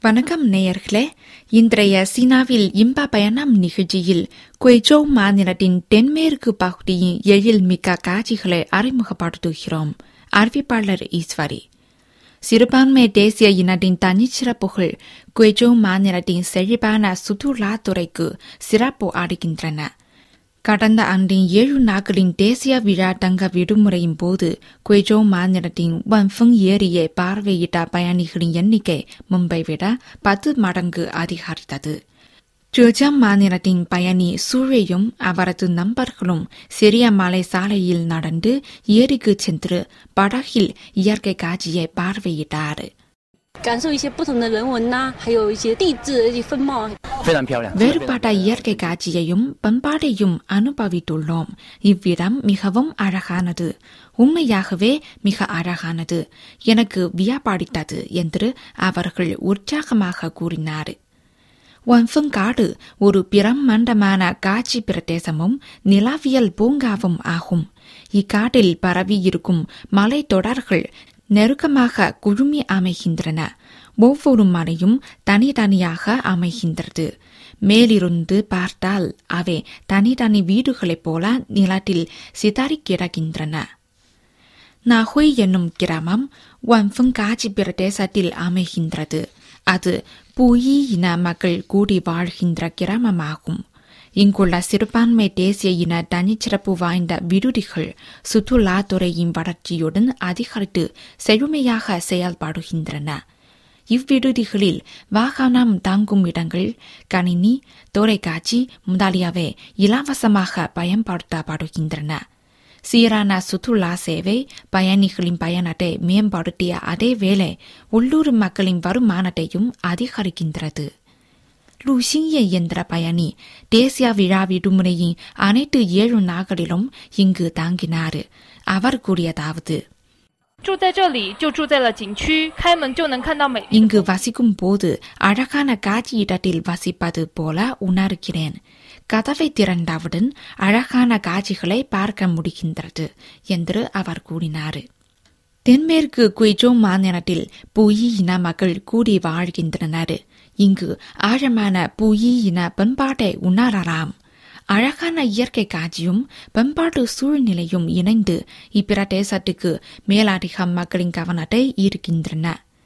வணக்கம் நேயர்களே இன்றைய சீனாவில் இன்ப பயணம் நிகழ்ச்சியில் குய்ஜோ மாநிலத்தின் தென்மேற்கு பகுதியின் எழில் மிக்க காட்சிகளை அறிமுகப்படுத்துகிறோம் அறிவிப்பாளர் ஈஸ்வரி சிறுபான்மை தேசிய இனத்தின் தனிச்சிறப்புகள் குய்ஜோ மாநிலத்தின் செழிப்பான சுற்றுலாத்துறைக்கு சிறப்பு அளிக்கின்றன கடந்த ஆண்டின் ஏழு நாட்களின் தேசிய விழா தங்க விடுமுறையின் போது குய்ஜோ மாநிலத்தின் வன்ஃபங் ஏரியை பார்வையிட்ட பயணிகளின் எண்ணிக்கை முன்பை விட பத்து மடங்கு அதிகரித்தது ஜெர்ஜாம் மாநிலத்தின் பயணி சூழையும் அவரது நண்பர்களும் சிறிய மலை சாலையில் நடந்து ஏரிக்கு சென்று படகில் இயற்கை காட்சியை பார்வையிட்டார் 感受一些不同的人文呐、还有一些地质的一些风貌。 非常漂亮。 வேறுபட்ட இயற்கை காட்சியையும் பண்பாட்டையும் அனுபவித்துள்ளோம் இவ்விடம் மிகவும் அழகானது உண்மையாகவே மிக அழகானது எனக்கு வியாபாடித்தது என்று அவர்கள் உற்சாகமாக கூறினார் வன்ஃபங் காடு ஒரு பிரம்மாண்டமான காட்சி பிரதேசமும் நிலவியல் பூங்காவும் ஆகும் இக்காட்டில் பரவியிருக்கும் மலைத்தொடர்கள் நெருக்கமாக குழுமி அமைகின்றன ஒவ்வொரு மலையும் தனித்தனியாக அமைகின்றது மேலிருந்து பார்த்தால் அவை தனித்தனி வீடுகளைப் போல நிலத்தில் சிதறி கிடக்கின்றன நாஹுய் என்னும் கிராமம் வன்ஃபங் காட்சி பிரதேசத்தில் அமைகின்றது அது பூயி இன மக்கள் கூடி வாழ்கின்ற கிராமமாகும் இங்குள்ள சிறுபான்மை தேசிய இன தனிச்சிறப்பு வாய்ந்த விடுதிகள் சுற்றுலாத்துறையின் வளர்ச்சியுடன் அதிகரித்து செழுமையாக செயல்படுகின்றன இவ்விடுதிகளில் வாகனம் தங்கும் இடங்கள் கணினி தொலைக்காட்சி முதலியவை இலவசமாக பயன்படுத்தப்படுகின்றன சீரான சுற்றுலா சேவை பயணிகளின் பயணத்தை மேம்படுத்திய அதே வேளை உள்ளூர் மக்களின் வருமானத்தையும் அதிகரிக்கின்றது லூசிங்கே என்ற பயணி தேசிய விழா விடுமுறையின் அனைத்து ஏழு நாட்களிலும் இங்கு தங்கினார் அவர் கூறியதாவது 住在这里就住在了景区，开门就能看到美丽的 இங்கு வசிக்கும் போது அழகான காட்சியிடத்தில் வசிப்பது போல உணர்கிறேன் கதவை திறந்தவுடன் அழகான காட்சிகளை பார்க்க முடிகின்றது என்று அவர் கூறினார் தென்மேற்கு குய்ஜோ மாநிலத்தில் புயி இன மக்கள் கூடி வாழ்கின்றனர் இங்கு ஆழமான புயி இன பண்பாட்டை உணரலாம் அழகான இயற்கை காட்சியும் பண்பாட்டு சூழ்நிலையும் இணைந்து இப்பிரதேசத்துக்கு மேலதிக மக்களின் கவனத்தை ஈர்க்கின்றன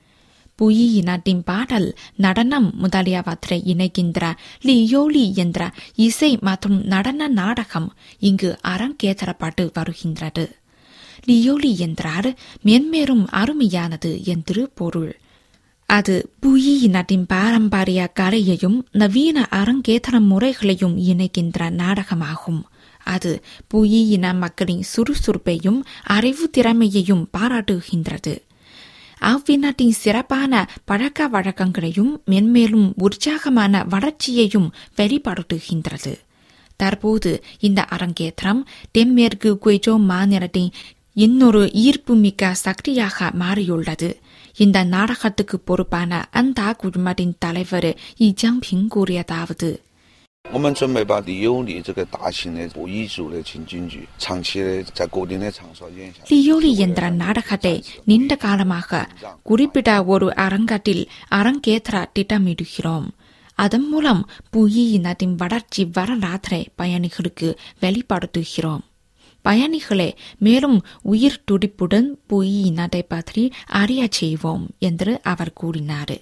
புயி இனத்தின் பாடல் நடனம் முதலியவற்றை இணைக்கின்ற லியோலி என்ற இசை மற்றும் நடன நாடகம் இங்கு அரங்கேற்றப்பட்டு வருகின்றது லியோலி என்றால் மென்மேலும் அருமையானது என்று பொருள் அது புயி இனத்தின் பாரம்பரிய கலையையும் நவீன அரங்கேற்ற முறைகளையும் இணைக்கின்ற நாடகமாகும் அது புயி இன மக்களின் சுறுசுறுப்பையும் அறிவு திறமையையும் பாராட்டுகின்றது அவ்வினத்தின் சிறப்பான பழக்க வழக்கங்களையும் மென்மேலும் உற்சாகமான வளர்ச்சியையும் வெளிப்படுத்துகின்றது தற்போது இந்த அரங்கேற்றம் தென்மேற்கு குய்ஜோ மாநிலத்தின் இன்னொரு ஈர்ப்புமிக்க சக்தியாக மாறியுள்ளது இந்த நாடகத்துக்கு பொறுப்பான அந்த குழுமத்தின் தலைவர் இ ஜாம்பிங் கூறியதாவது 我们准备把李有利这个大型的布彝族的清京剧，长期的在固定的场所演下去。 லியோலி என்ற நாடகத்தை நீண்ட காலமாக குறிப்பிட்ட ஒரு அரங்கத்தில் அரங்கேற்ற திட்டமிடுகிறோம் அதன் மூலம் புயி இனத்தின் வளர்ச்சி வரலாற்றை பயணிகளுக்கு வெளிப்படுத்துகிறோம் பயணிகளை மேலும் உயிர் துடிப்புடன் புயி இனத்தை பற்றி அறியச் செய்வோம் என்று அவர் கூறினார்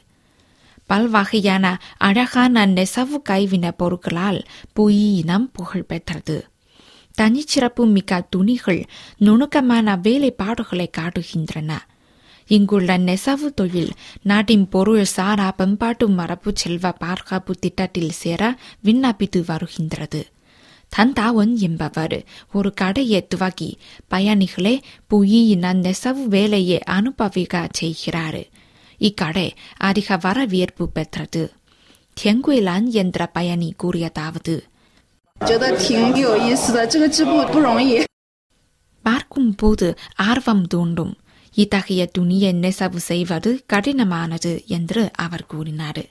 பல்வகையான அழகான நெசவு கைவின பொருட்களால் புயி இனம் புகழ் பெற்றது தனிச்சிறப்பு மிக்க துணிகள் நுணுக்கமான வேலைப்பாடுகளை காட்டுகின்றன இங்குள்ள நெசவு தொழில் நாட்டின் பொருள் சாரா பண்பாட்டு மரபு செல்வ பாதுகாப்பு திட்டத்தில் சேர விண்ணப்பித்து வருகின்றது தந்தாவன் என்பவர் ஒரு கடையை துவக்கி பயணிகளை புயின நெசவு வேலையை அனுபவிக்க செய்கிறார் இக்கடை அதிக வரவேற்பு பெற்றது தெங்குயிலான் என்ற பயணி கூறியதாவது 觉得挺有意思的，这个织布不容易。 பார்க்கும்போது ஆர்வம் தூண்டும் இத்தகைய துணியை நெசவு செய்வது கடினமானது என்று அவர் கூறினார்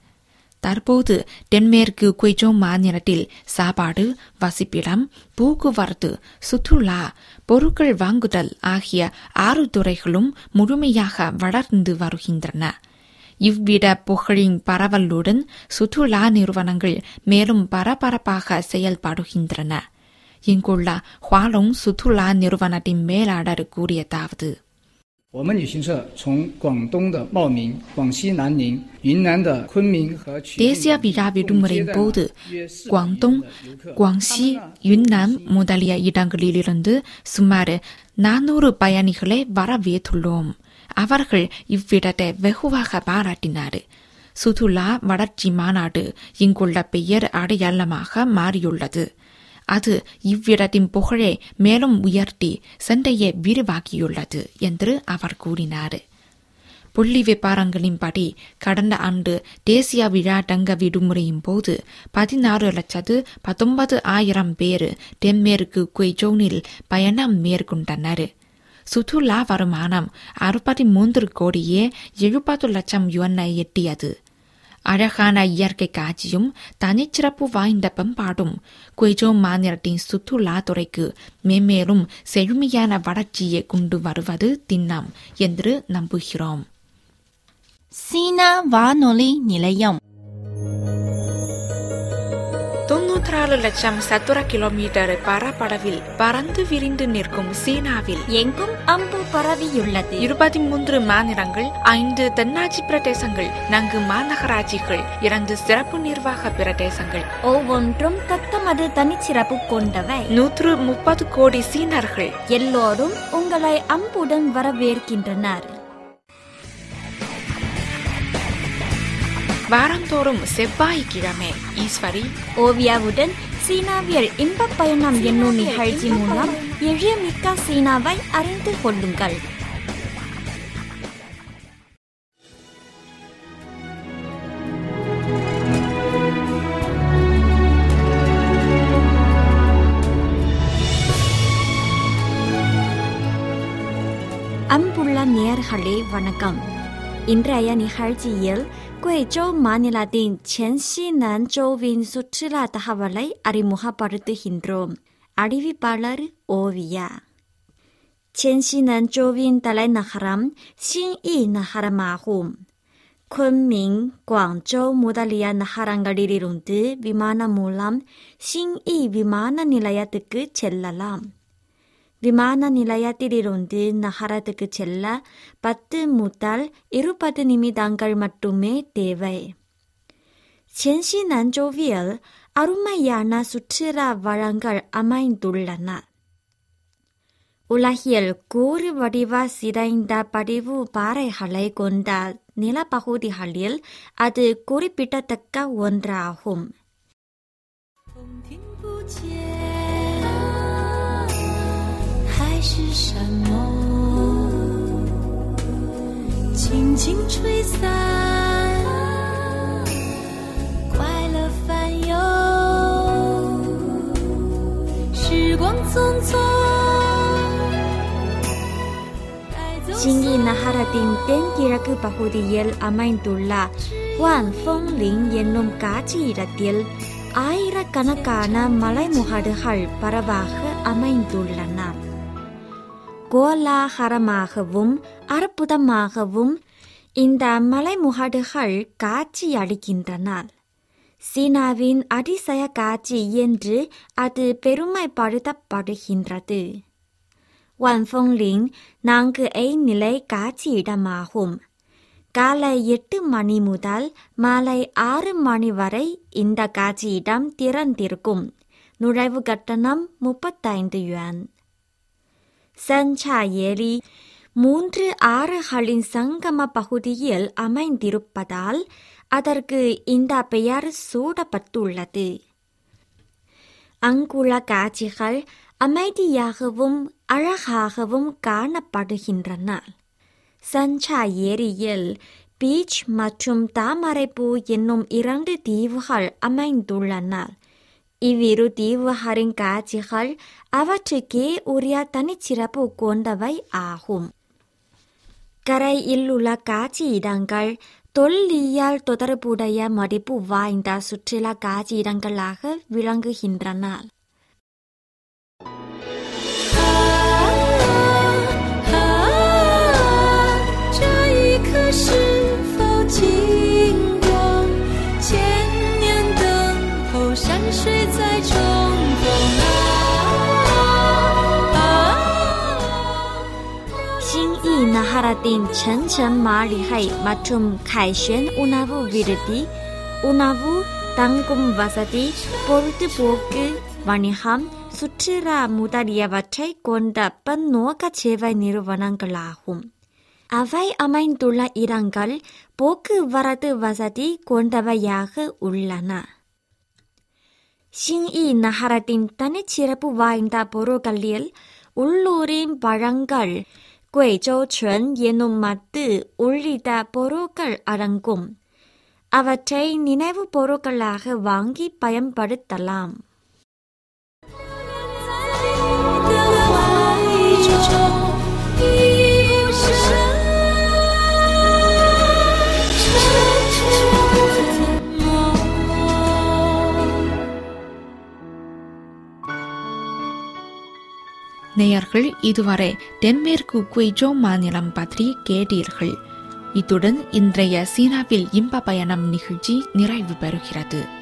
தற்போது தென்மேற்கு குய்ஜோ மாநிலத்தில் சாப்பாடு வசிப்பிடம் போக்குவரத்து சுற்றுலா பொருட்கள் வாங்குதல் ஆகிய ஆறு துறைகளும் முழுமையாக வளர்ந்து வருகின்றன இவ்விட புகழின் பரவலுடன் சுற்றுலா நிறுவனங்கள் மேலும் பரபரப்பாக செயல்படுகின்றன இங்குள்ள ஹுவாலோங் சுற்றுலா நிறுவனத்தின் மேலாளர் கூறியதாவது 我们旅行社从广东的茂名、广西南宁、云南的昆明和曲靖 தேசிய விழா விடுமுறையின் போது குவாங்டோங் குவாங்சி யுன்னான் முதலிய இடங்களிலிருந்து சுமார் நானூறு பயணிகளை வரவேற்றுள்ளோம் அவர்கள் இவ்விடத்தை வெகுவாக பாராட்டினார் சுற்றுலா வளர்ச்சி மாநாடு இங்குள்ள பெயர் அடையாளமாக மாறியுள்ளது அது இவ்விடத்தின் புகழை மேலும் உயர்த்தி சண்டையை விரிவாக்கியுள்ளது என்று அவர் கூறினார் புள்ளி விபாரங்களின்படி கடந்த ஆண்டு தேசிய விழா தங்க விடுமுறையின் போது பதினாறு லட்சத்து பத்தொன்பது ஆயிரம் பேர் தென்மேற்கு குய்ஜோனில் பயணம் மேற்கொண்டனர் சுற்றுலா வருமானம் அறுபத்தி மூன்று கோடியே எழுபது லட்சம் யுவனை எட்டியது அழகான இயற்கை காட்சியும் தனிச்சிறப்பு வாய்ந்த பண்பாடும் குய்ஜோ மாநிலத்தின் சுற்றுலா துறைக்கு மேம்மேலும் செழுமையான வளர்ச்சியை கொண்டு வருவது திண்ணம் என்று நம்புகிறோம் சீனா வானொலி நிலையம் தொன்னூற்றாறு லட்சம் சதுர கிலோமீட்டர் பரப்பளவில் பறந்து விரிந்து நிற்கும் சீனாவில் எங்கும் அம்பு பரவியுள்ளது இருபத்தி மூன்று மாநிலங்கள் ஐந்து தென்னாட்சி பிரதேசங்கள் நான்கு மாநகராட்சிகள் இரண்டு சிறப்பு நிர்வாக பிரதேசங்கள் ஒவ்வொன்றும் தத்தமது தனிச்சிறப்பு கொண்டவை நூற்று முப்பது கோடி சீனர்கள் எல்லோரும் உங்களை அம்புடன் வரவேற்கின்றனர் வாரந்தோறும் செவ்வாய்க்கிழமை ஈஸ்வரி ஓவியாவுடன் சீனாவியல் இன்பப் பயணம் என்னும் நிகழ்ச்சி மூலம் எழியமிக்க சீனாவை அறிந்து கொள்ளுங்கள் அன்புள்ள நேயர்களே வணக்கம் இன்றைய நிகழ்ச்சியில் குய்ஜோ மாநிலத்தின் சென்சினன் ஜோவின் சுற்றுலா தகவலை அறிமுகப்படுத்துகின்றோம் அறிவிப்பாளர் ஓவியா சென்சினன் ஜோவின் தலைநகரம் சின்இ நகரமாகும் குன்மிங் குவாங்ஜோ முதலிய நகரங்களிலிருந்து விமானம் மூலம் சின்இ விமான நிலையத்துக்கு செல்லலாம் விமான நிலையத்திலிருந்து நகரத்துக்கு செல்ல பத்து முதல் இருபது நிமிடங்கள் மட்டுமே தேவை சென்சி நஞ்சோவியல் அருமையான சுற்றுலா வளங்கள் அமைந்துள்ளன உலகில் கூறு வடிவ சிதைந்த படிவு பாறைகளை கொண்ட நிலப்பகுதிகளில் அது குறிப்பிடத்தக்க ஒன்றாகும் 听不见，海是山盟，轻轻吹散，快乐泛游，时光匆匆。带走 சிங்கி நகரத்தின் தென்கிழக்கு பகுதியில் அமைந்துள்ள வான் ஃபோங்லிங் என்னும் காட்சியிடத்தில் ஆயிரக்கணக்கான மலைமுகடுகள் பரவாக அமைந்துள்ளன கோலாகலமாகவும் அற்புதமாகவும் இந்த மலைமுகடுகள் காட்சியளிக்கின்றன சீனாவின் அதிசய காட்சி என்று அது பெருமைப்படுத்தப்படுகின்றது வான்ஃபோங்லிங் நான்கு நிலை காட்சியிடமாகும் காலை எட்டு மணி முதல் மாலை ஆறு மணி வரை இந்த காட்சியிடம் திறந்திருக்கும் நுழைவு கட்டணம் முப்பத்தைந்து yuan சஞ்சா ஏரி மூன்று ஆறுகளின் சங்கம பகுதியில் அமைந்திருப்பதால் அதற்கு இந்த பெயர் சூடப்பட்டுள்ளது அங்குள்ள காட்சிகள் அமைதியாகவும் அழகாகவும் காணப்படுகின்றன சஞ்சா ஏரியில் பீச் மற்றும் தாமரைப்பூ என்னும் இரண்டு தீவுகள் அமைந்துள்ளன இவ்விரு தீவுகளின் காட்சிகள் அவற்றுக்கே உரிய தனிச்சிறப்பு கொண்டவை ஆகும் கரையில் உள்ள காட்சி இடங்கள் தொல்லியல் தொடர்புடைய மதிப்பு வாய்ந்த சுற்றுலா காட்சி இடங்களாக விளங்குகின்றன 啊，这一刻是否记 இந்நகரத்தின் செஞ்சம் மாளிகை மற்றும் கைஷன் உணவு விடுதி உணவு தங்கும் வசதி பொழுதுபோக்கு வணிகம் சுற்றுலா முதலியவற்றை கொண்ட பன்னோக்க சேவை நிறுவனங்களாகும் அவை அமைந்துள்ள இடங்கள் போக்குவரத்து வசதி கொண்டவையாக உள்ளன ஷிங்இ நகரத்தின் தனிச்சிறப்பு வாய்ந்த பொருட்களில் உள்ளூரின் பழங்கள் குய்ஜோச்சன் என்னும் மத்து உள்ளிட்ட பொருட்கள் அடங்கும் அவற்றை நினைவு பொருட்களாக வாங்கி பயன்படுத்தலாம் 的怀中一无声，沉沉的梦。 நேயர்கள் இதுவரை தென்மேற்கு குய்ஜோ மாநிலம் பற்றி கேட்டீர்கள் இத்துடன் இன்றைய சீனாவில் இன்ப பயணம் நிகழ்ச்சி நிறைவு பெறுகிறது